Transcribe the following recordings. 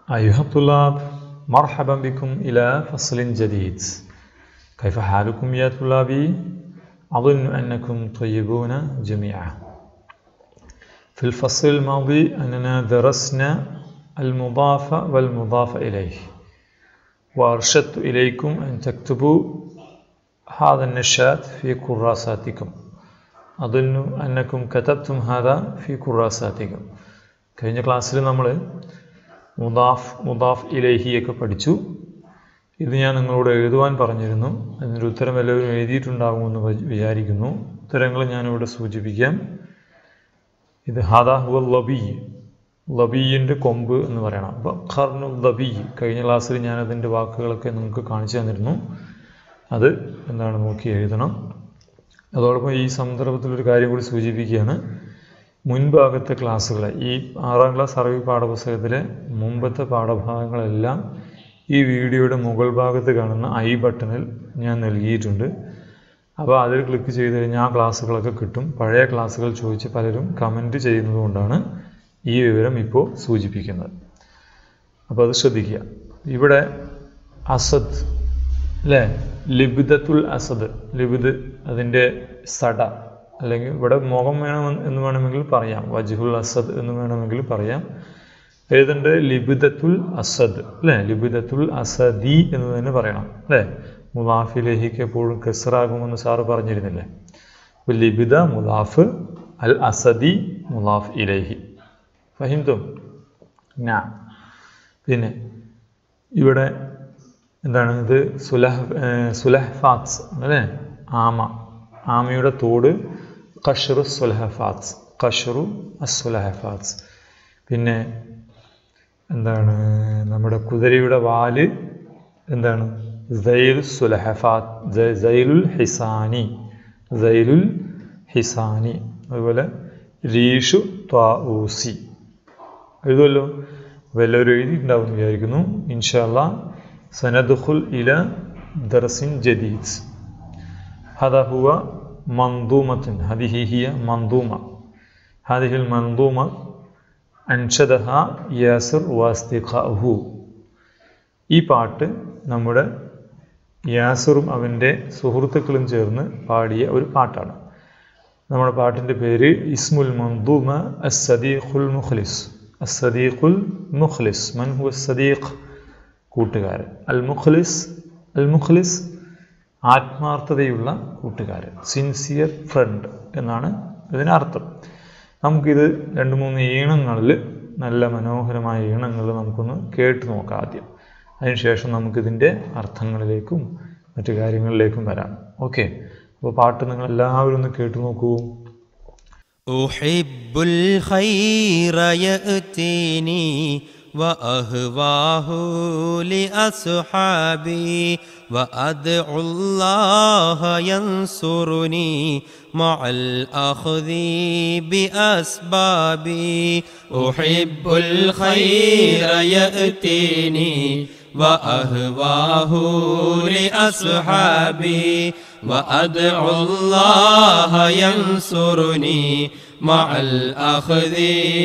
أيها الطلاب مرحبا بكم إلى فصل جديد كيف حالكم يا طلابي؟ أظن أنكم طيبون جميعا في الفصل الماضي أننا درسنا المضاف والمضاف إليه وأرشدت إليكم أن تكتبوا هذا النشاط في كراساتكم أظن أنكم كتبتم هذا في كراساتكم കഴിഞ്ഞ ക്ലാസ്സിൽ നമ്മൾ മുദാഫ് മുദാഫ് ഇലഹിയൊക്കെ പഠിച്ചു ഇത് ഞാൻ നിങ്ങളോട് എഴുതുവാൻ പറഞ്ഞിരുന്നു അതിൻ്റെ ഉത്തരം എല്ലാവരും എഴുതിയിട്ടുണ്ടാകുമെന്ന് വിചാരിക്കുന്നു ഉത്തരങ്ങൾ ഞാനിവിടെ സൂചിപ്പിക്കാം ഇത് ഹാദാ ഹുവ ലബി ലബീൻ്റെ കൊമ്പ് എന്ന് പറയണം അപ്പം ഖർനു ലബി കഴിഞ്ഞ ക്ലാസ്സിൽ ഞാൻ അതിൻ്റെ വാക്കുകളൊക്കെ നിങ്ങൾക്ക് കാണിച്ചു തന്നിരുന്നു അത് എന്താണ് നോക്കി എഴുതണം അതോടൊപ്പം ഈ സന്ദർഭത്തിൽ ഒരു കാര്യം കൂടി സൂചിപ്പിക്കുകയാണ് മുൻഭാഗത്തെ ക്ലാസ്സുകളെ ഈ ആറാം ക്ലാസ് അറിവ് പാഠപുസ്തകത്തിലെ മുമ്പത്തെ പാഠഭാഗങ്ങളെല്ലാം ഈ വീഡിയോയുടെ മുകൾ ഭാഗത്ത് കാണുന്ന ഐ ബട്ടണിൽ ഞാൻ നൽകിയിട്ടുണ്ട് അപ്പോൾ അതിൽ ക്ലിക്ക് ചെയ്ത് കഴിഞ്ഞാൽ ആ ക്ലാസ്സുകളൊക്കെ കിട്ടും പഴയ ക്ലാസ്സുകൾ ചോദിച്ച് പലരും കമൻറ്റ് ചെയ്യുന്നത് കൊണ്ടാണ് ഈ വിവരം ഇപ്പോൾ സൂചിപ്പിക്കുന്നത് അപ്പോൾ അത് ശ്രദ്ധിക്കുക ഇവിടെ അസദ് അല്ലേ ലിബിദത്തുൽ അസദ് ലിബിദ് അതിൻ്റെ സട അല്ലെങ്കിൽ ഇവിടെ മുഖം വേണം എന്ന് വേണമെങ്കിൽ പറയാം വജുഹുൽ അസദ് എന്ന് വേണമെങ്കിൽ പറയാം എഴുതേണ്ടത് ലിബിദത്തുൽ അസദ് അല്ലേ ലിബിദത്തുൽ അസദി എന്ന് തന്നെ പറയണം അല്ലേ മുലാഫിലേഹിക്ക് എപ്പോഴും കെസറാകുമെന്ന് സാറ് പറഞ്ഞിരുന്നില്ലേ അപ്പോൾ ലിബിദ മുലാഫ് അൽ അസദി മുലാഫ് ഇലേഹി ഫഹിംതും ഞാ പിന്നെ ഇവിടെ എന്താണ് ഇത് സുലഹ് സുലഹ്ഫാത്സ് അല്ലേ ആമ ആമയുടെ തോട് കഷറു സുലഹഫാത്സ് കഷറു അസുലഹഫാത്സ് പിന്നെ എന്താണ് നമ്മുടെ കുതിരയുടെ വാല് എന്താണ് സൈലു സുലഹഫാത്ത് സൈലുൽ ഹിസാനി സൈലുൽ ഹിസാനി അതുപോലെ രീഷു ത്വാഊസി എഴുതുമല്ലോ വല്ലവരും എഴുതിയിട്ടുണ്ടാവും വിചാരിക്കുന്നു ഇൻഷാല്ല സനദുഖുൽ ഇല ദർസിൻ ജദീദ് هذا هو منظومة هذه هي منظومة هذه المنظومة أنشدها ياسر واصدقاؤه ഈ പാട്ട് നമ്മുടെ യാസറും അവൻ്റെ സുഹൃത്തുക്കളും ചേർന്ന് പാടിയ ഒരു പാട്ടാണ് നമ്മുടെ പാട്ടിൻ്റെ പേര് ഇസ്മുൽ മന്ദൂമ അസദീഖുൽ മുഖ്ലിസ് അസദീഖുൽ മുഖ്ലിസ് മൻ ഹു സദീഖ് കൂട്ടുകാരൻ അൽ മുഖ്ലിസ് അൽ മുഖ്ലിസ് ആത്മാർത്ഥതയുള്ള കൂട്ടുകാരൻ സിൻസിയർ ഫ്രണ്ട് എന്നാണ് ഇതിനർത്ഥം നമുക്കിത് രണ്ട് മൂന്ന് ഈണങ്ങളിൽ നല്ല മനോഹരമായ ഈണങ്ങൾ നമുക്കൊന്ന് കേട്ട് നോക്കാം ആദ്യം അതിനുശേഷം നമുക്കിതിൻ്റെ അർത്ഥങ്ങളിലേക്കും മറ്റു കാര്യങ്ങളിലേക്കും വരാം ഓക്കെ അപ്പോൾ പാട്ട് നിങ്ങൾ എല്ലാവരും ഒന്ന് കേട്ടു നോക്കൂ أحب الخير يأتيني وأهواه لأصحابي وأدعو الله ينصرني مع الأخذ بأسبابي أحب الخير يأتيني وأهواه لأصحابي وأدعو الله ينصرني مع الأخذ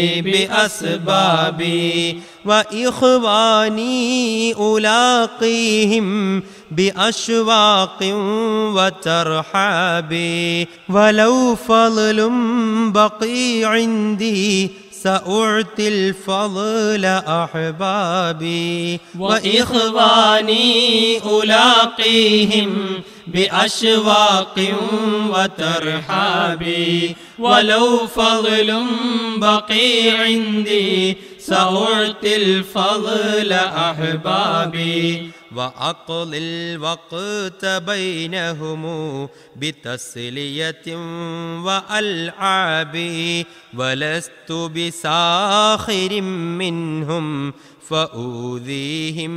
بأسبابي وإخواني ألاقيهم بأشواق وترحاب ولو فضل بقي عندي سأعطي الفضل أحبابي وإخواني ألاقيهم بأشواق وترحاب ولو فضل بقي عندي سأعطي الفضل أحبابي وأقضي الوقت بينهم بتسلية وألعاب ولست بساخر منهم فأوذيهم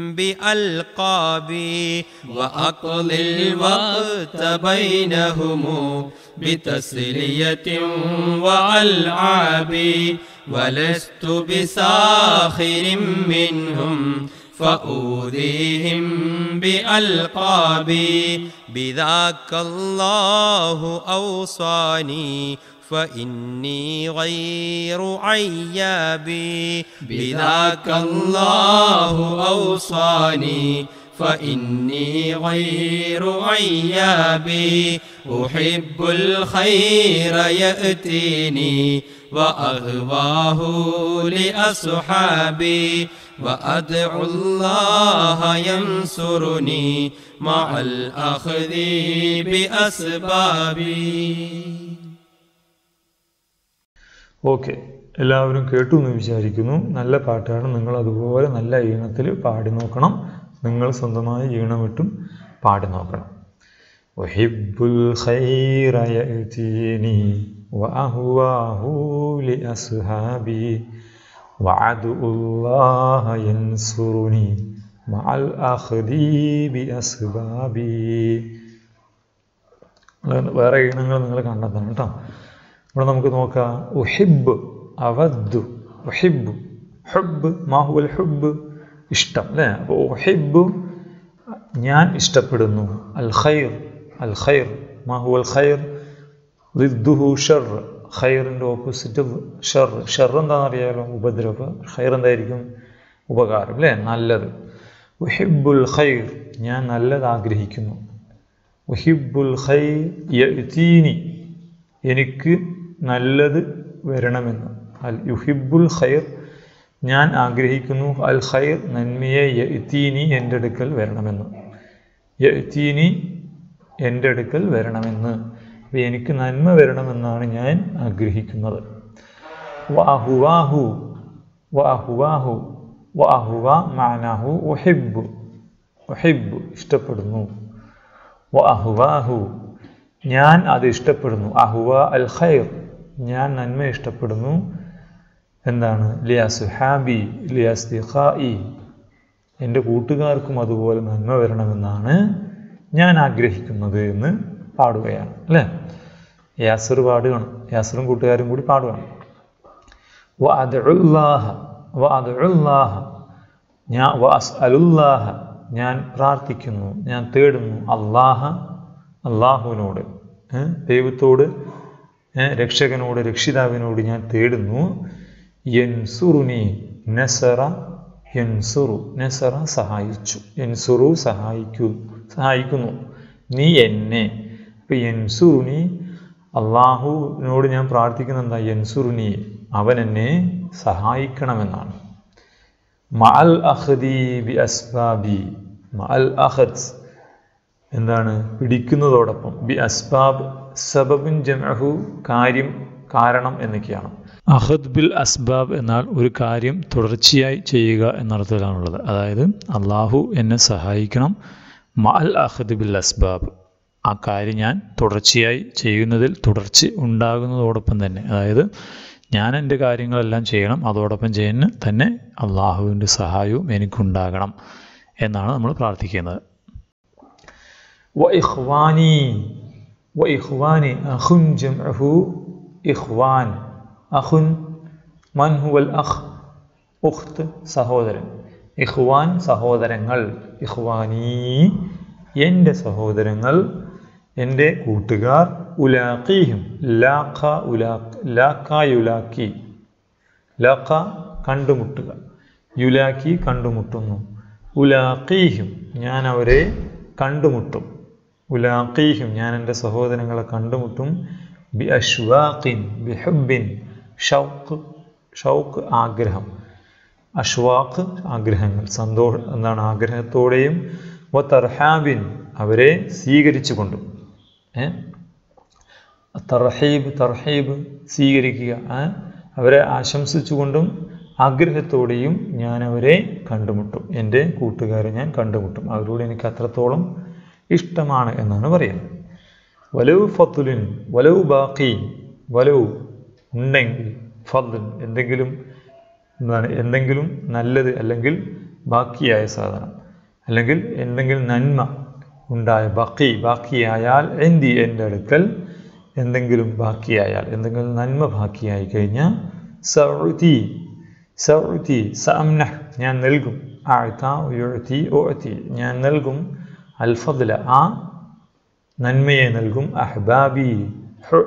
بألقابي وأقضي الوقت بينهم بتسلية وألعاب ولست بساخر منهم فأوذيهم بألقابي بذاك الله أوصاني فإني غير عيابي بذاك الله أوصاني فإني غير عيابي أحب الخير يأتيني وأهواه لأصحابي وأدعو الله ينصرني مع الأخذ بأسبابي ഓക്കെ എല്ലാവരും കേട്ടു എന്ന് വിചാരിക്കുന്നു നല്ല പാട്ടാണ് നിങ്ങൾ അതുപോലെ നല്ല ഈണത്തിൽ പാടി നോക്കണം നിങ്ങൾ സ്വന്തമായി ഈണമിട്ടും പാടി നോക്കണം ഒഹിബുൽ ഖൈറ യഅ്തീനി വഅഹ്വാഹു ലിഅസ്ഹാബി വഅദുല്ലാഹ യൻസുറുനി മഅൽ അഖ്ദി ബിഅസ്ബാബി വേറെ ഈണങ്ങൾ നിങ്ങൾ കണ്ടെത്തണം കേട്ടോ ഇവിടെ നമുക്ക് നോക്കാം ഉഹിബ് അവദ്ദു ഉഹിബ് ഹുബ് മാഹുവൽ ഹുബ് ഇഷ്ടം അല്ലേ അപ്പോൾ ഉഹിബ് ഞാൻ ഇഷ്ടപ്പെടുന്നു അൽ ഖൈർ അൽ ഖൈർ മാഹുവൽ ഖൈർ ദിദ്ദുഹു ഷർ ഖൈറിൻ്റെ ഓപ്പോസിറ്റ് ഷർ ഷർ എന്താണെന്ന് അറിയാലോ ഉപദ്രവ ഖൈർ എന്തായിരിക്കും ഉപകാരം അല്ലേ നല്ലത് ഉഹിബുൽ ഖൈർ ഞാൻ നല്ലത് ആഗ്രഹിക്കുന്നു ഉഹിബുൽ ഖൈർ യഅ്തീനി എനിക്ക് നല്ലത് വരണമെന്ന് അൽ യുഹിബുൽ ഖൈർ ഞാൻ ആഗ്രഹിക്കുന്നു അൽ ഖൈർ നന്മയെ യഅ്തീനി എൻ്റെ അടുക്കൽ വരണമെന്ന് യഅ്തീനി എൻ്റെ അടുക്കൽ വരണമെന്ന് അപ്പോൾ എനിക്ക് നന്മ വരണമെന്നാണ് ഞാൻ ആഗ്രഹിക്കുന്നത് വാഹുവാഹു വാഹുവാഹു വാഹുവ മാനാഹു ഒഹിബു ഒഹിബു ഇഷ്ടപ്പെടുന്നു വാഹുവാഹു ഞാൻ അത് ഇഷ്ടപ്പെടുന്നു അഹുവ അൽ ഖൈർ ഞാൻ നന്മ ഇഷ്ടപ്പെടുന്നു എന്താണ് ലിയാസുഹാബി ലിയാസ്തിഖായി എൻ്റെ കൂട്ടുകാർക്കും അതുപോലെ നന്മ വരണമെന്നാണ് ഞാൻ ആഗ്രഹിക്കുന്നത് എന്ന് പാടുകയാണ് അല്ലേ യാസർ പാടുകയാണ് യാസറും കൂട്ടുകാരും കൂടി പാടുകയാണ് വ അദ്ഉല്ലാഹ വ അദ്ഉല്ലാഹ ഞാൻ വ അസ്അലുല്ലാഹ ഞാൻ പ്രാർത്ഥിക്കുന്നു ഞാൻ തേടുന്നു അള്ളാഹ അള്ളാഹുവിനോട് ദൈവത്തോട് രക്ഷകനോട് രക്ഷിതാവിനോട് ഞാൻ തേടുന്നു യൻസുറുനി നസറ യൻസുറു നസറ സഹായിച്ചു യൻസുറു സഹായിക്കൂ സഹായിക്കുന്നു നീ എന്നെ ഇപ്പം യൻസുറുനി അള്ളാഹുവിനോട് ഞാൻ പ്രാർത്ഥിക്കുന്ന എന്താ യൻസുറുനി അവൻ എന്നെ സഹായിക്കണമെന്നാണ് മഅൽ അഹദി ബി അസ്ബാബി മഅൽ അഹദ് എന്താണ് പിടിക്കുന്നതോടൊപ്പം ബി അസ്ബാബ് സബബുൻ ജമഹു കാര്യം കാരണം എന്നൊക്കെയാണ് അഹദ് ബിൽ അസ്ബാബ് എന്നാൽ ഒരു കാര്യം തുടർച്ചയായി ചെയ്യുക എന്നർത്ഥത്തിലാണുള്ളത് അതായത് അള്ളാഹു എന്നെ സഹായിക്കണം മഅൽ അഹദ് ബിൽ അസ്ബാബ് ആ കാര്യം ഞാൻ തുടർച്ചയായി ചെയ്യുന്നതിൽ തുടർച്ച ഉണ്ടാകുന്നതോടൊപ്പം തന്നെ അതായത് ഞാൻ എൻ്റെ കാര്യങ്ങളെല്ലാം ചെയ്യണം അതോടൊപ്പം ചെയ്യുന്ന തന്നെ അള്ളാഹുവിൻ്റെ സഹായവും എനിക്കുണ്ടാകണം എന്നാണ് നമ്മൾ പ്രാർത്ഥിക്കുന്നത് وإخواني وإخواني أخ جمعه إخوان أخ من هو الأخ أخت സഹോദരൻ ഇഖ്വാൻ സഹോദരങ്ങൾ ഇഖ്വാനി എൻ്റെ സഹോദരങ്ങൾ എൻ്റെ കൂട്ടുകാർ ഉലാഖീഹിം ലാഖ ഉലാഖ് ലാഖ യുലാക്കി ലാഖ കണ്ടുമുട്ടുക യുലാക്കി കണ്ടുമുട്ടുന്നു ഉലാഖീഹിം ഞാൻ അവരെ കണ്ടുമുട്ടും ഉലാഖീഹിം ഞാൻ എൻ്റെ സഹോദരങ്ങളെ കണ്ടുമുട്ടും ബി അഷ്വാഖിൻ ബി ഹുബിൻ ഷൗക്ക് ഷൗക്ക് ആഗ്രഹം അഷ്വാഖ് ആഗ്രഹങ്ങൾ സന്തോഷം എന്താണ് ആഗ്രഹത്തോടെയും വ തർഹാബിൻ അവരെ സ്വീകരിച്ചുകൊണ്ടും ഏ തർഹീബ് തർഹീബ് സ്വീകരിക്കുക അവരെ ആശംസിച്ചുകൊണ്ടും ആഗ്രഹത്തോടെയും ഞാൻ അവരെ കണ്ടുമുട്ടും എൻ്റെ കൂട്ടുകാരെ ഞാൻ കണ്ടുമുട്ടും അവരോട് എനിക്ക് അത്രത്തോളം ഇഷ്ടമാണ് എന്നാണ് പറയുന്നത് വലവ് ഫത്തുലിൻ വലവ് ബാക്കി വലവ് ഉണ്ടെങ്കിൽ ഫദ്ലുൻ എന്തെങ്കിലും എന്താണ് എന്തെങ്കിലും നല്ലത് അല്ലെങ്കിൽ ബാക്കിയായ സാധനം അല്ലെങ്കിൽ എന്തെങ്കിലും നന്മ ഉണ്ടായ ബാക്കി ബാക്കിയായാൽ എന്തി എൻ്റെ അടുക്കൽ എന്തെങ്കിലും ബാക്കിയായാൽ എന്തെങ്കിലും നന്മ ബാക്കിയായി കഴിഞ്ഞാൽ സൗതി സൗതി സംനഹ് ഞാൻ നൽകും ആഴ്ത്ത ഉയർത്തി ഓഴ്ത്തി ഞാൻ നൽകും അൽഫദ്ല ആ നന്മയെ നൽകും അഹ്ബാബി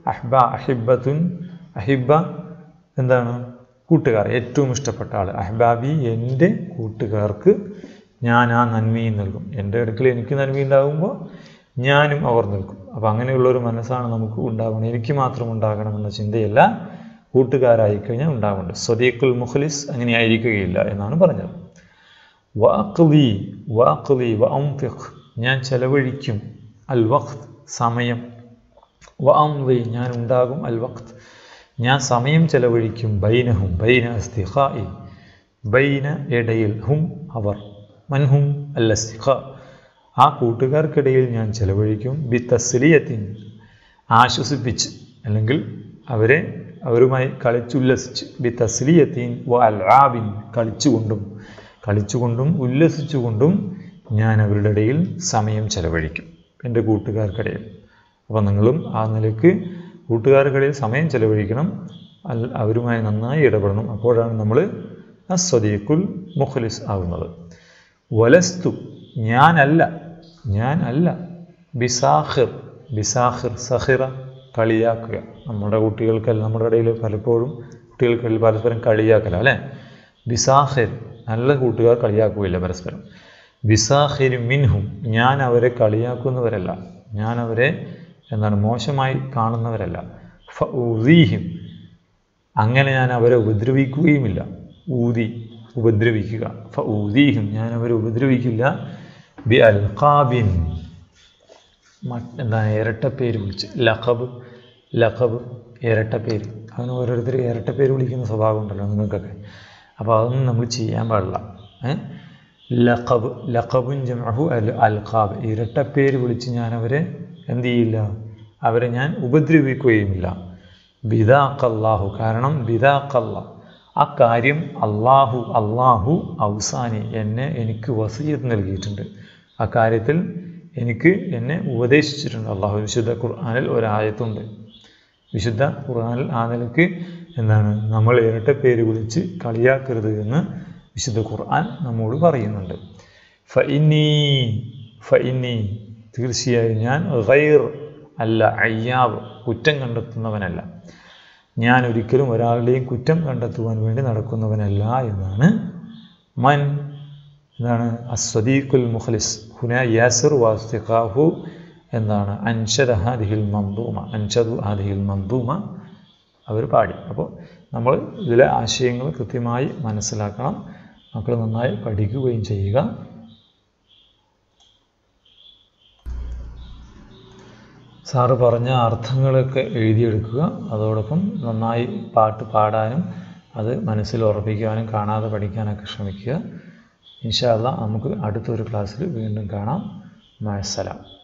അഹ്ബ അഹിബത്തുൻ അഹിബ എന്താണ് കൂട്ടുകാർ ഏറ്റവും ഇഷ്ടപ്പെട്ട ആൾ അഹ്ബാബി എൻ്റെ കൂട്ടുകാർക്ക് ഞാൻ ആ നന്മയും നൽകും എൻ്റെ അടുക്കൽ എനിക്ക് നന്മയുണ്ടാകുമ്പോൾ ഞാനും അവർ നൽകും അപ്പോൾ അങ്ങനെയുള്ളൊരു മനസ്സാണ് നമുക്ക് ഉണ്ടാകുന്നത് എനിക്ക് മാത്രം ഉണ്ടാകണമെന്ന ചിന്തയല്ല കൂട്ടുകാരായി കഴിഞ്ഞാൽ ഉണ്ടാകുന്നുണ്ട് സ്വദീഖുൽ മുഖ്ലിസ് അങ്ങനെ ആയിരിക്കുകയില്ല എന്നാണ് പറഞ്ഞത് വാക്ലി വാക്ലി വഅംഫിഖ് ഞാൻ ചെലവഴിക്കും അൽ വഖ്ത് സമയം വഅംവി ഞാൻ ഉണ്ടാകും അൽ വഖ്ത് ഞാൻ സമയം ചെലവഴിക്കും ബൈനഹും ബൈന അസ്തിഖായി ബൈന ഇടയിൽ ഹും അവർ മൻഹും അൽ അസ്തിഖ ആ കൂട്ടുകാർക്കിടയിൽ ഞാൻ ചെലവഴിക്കും ബി തസ്ലിയത്തിൻ ആശ്വസിപ്പിച്ച് അല്ലെങ്കിൽ അവരെ അവരുമായി കളിച്ചുല്ലസിച്ച് ബി തസ്ലിയത്തിൻ വ അൽആബിൻ കളിച്ചുകൊണ്ടും കളിച്ചുകൊണ്ടും ഉല്ലസിച്ചുകൊണ്ടും ഞാൻ അവരുടെ ഇടയിൽ സമയം ചെലവഴിക്കും എൻ്റെ കൂട്ടുകാർക്കിടയിൽ അപ്പോൾ നിങ്ങളും ആ നിലയ്ക്ക് കൂട്ടുകാർക്കിടയിൽ സമയം ചെലവഴിക്കണം അൽ അവരുമായി നന്നായി ഇടപെടണം അപ്പോഴാണ് നമ്മൾ അസ്വദീഖുൽ മുഖ്ലിസ് ആകുന്നത് വലസ്തു ഞാനല്ല ഞാൻ അല്ല ബിസാഹിർ ബിസാഹിർ സഹിറ കളിയാക്കുക നമ്മുടെ കുട്ടികൾക്കല്ല നമ്മുടെ ഇടയിൽ പലപ്പോഴും കുട്ടികൾക്കിടയിൽ പരസ്പരം കളിയാക്കല അല്ലേ ബിസാഹിർ നല്ല കൂട്ടുകാർ കളിയാക്കുകയില്ല പരസ്പരം ബിസാഹിർ മിൻഹും ഞാൻ അവരെ കളിയാക്കുന്നവരല്ല ഞാൻ അവരെ എന്താണ് മോശമായി കാണുന്നവരല്ല ഫീഹിം അങ്ങനെ ഞാൻ അവരെ ഉപദ്രവിക്കുകയുമില്ല ഊതി ഉപദ്രവിക്കുക ഫീഹിം ഞാൻ അവരെ ഉപദ്രവിക്കില്ല ബി അൽഖാബിൻ മറ്റ് എന്താണ് ഇരട്ടപ്പേര് വിളിച്ച് ലഖബ് ലഖബ് ഇരട്ടപ്പേര് അങ്ങനെ ഓരോരുത്തർ ഇരട്ടപ്പേര് വിളിക്കുന്ന സ്വഭാവം ഉണ്ടല്ലോ നിങ്ങൾക്കൊക്കെ അപ്പോൾ അതൊന്നും നമ്മൾ ചെയ്യാൻ പാടില്ല ഏ ലഖബ് ലഖബുൻ ജമഹു അൽ അൽഖാബ് ഇരട്ടപ്പേര് വിളിച്ച് ഞാൻ അവരെ എന്ത് ചെയ്യില്ല അവരെ ഞാൻ ഉപദ്രവിക്കുകയുമില്ല ബിദാഖല്ലാഹു കാരണം ബിദാഖല്ല ആ കാര്യം അള്ളാഹു അള്ളാഹു ഔസാനി എന്നെ എനിക്ക് വസീയത്ത് നൽകിയിട്ടുണ്ട് ആ കാര്യത്തിൽ എനിക്ക് എന്നെ ഉപദേശിച്ചിട്ടുണ്ട് അള്ളാഹു വിശുദ്ധ ഖുർആാനിൽ ഒരായത്തുണ്ട് വിശുദ്ധ ഖുർആാനിൽ ആ നിലയ്ക്ക് എന്താണ് നമ്മൾ ഇരട്ട പേര് വിളിച്ച് കളിയാക്കരുത് എന്ന് വിശുദ്ധ ഖുർആൻ നമ്മോട് പറയുന്നുണ്ട് ഫഇന്നി ഫഇന്നി തീർച്ചയായും ഞാൻ ഗൈർ അല്ല അയ്യാബ് കുറ്റം കണ്ടെത്തുന്നവനല്ല ഞാൻ ഒരിക്കലും ഒരാളുടെയും കുറ്റം കണ്ടെത്തുവാൻ വേണ്ടി നടക്കുന്നവനല്ല എന്നാണ് മൻ എന്താണ് അസ്വദീഖുൽ മുഖ്ലിസ് ഹുന യാസിർ വാസ്തിഖാഹു എന്താണ് അൻഷദ ഹാദിഹിൽ മന്ദൂമ അൻഷദു ഹാദിഹിൽ മന്ദൂമ അവർ പാടി അപ്പോൾ നമ്മൾ ഇതിലെ ആശയങ്ങൾ കൃത്യമായി മനസ്സിലാക്കണം മക്കൾ നന്നായി പഠിക്കുകയും ചെയ്യുക സാറ് പറഞ്ഞ അർത്ഥങ്ങളൊക്കെ എഴുതിയെടുക്കുക അതോടൊപ്പം നന്നായി പാട്ട് പാടാനും അത് മനസ്സിൽ ഉറപ്പിക്കാനും കാണാതെ പഠിക്കാനൊക്കെ ശ്രമിക്കുക ഇൻഷാല്ല നമുക്ക് അടുത്തൊരു ക്ലാസ്സിൽ വീണ്ടും കാണാം മഴസലാം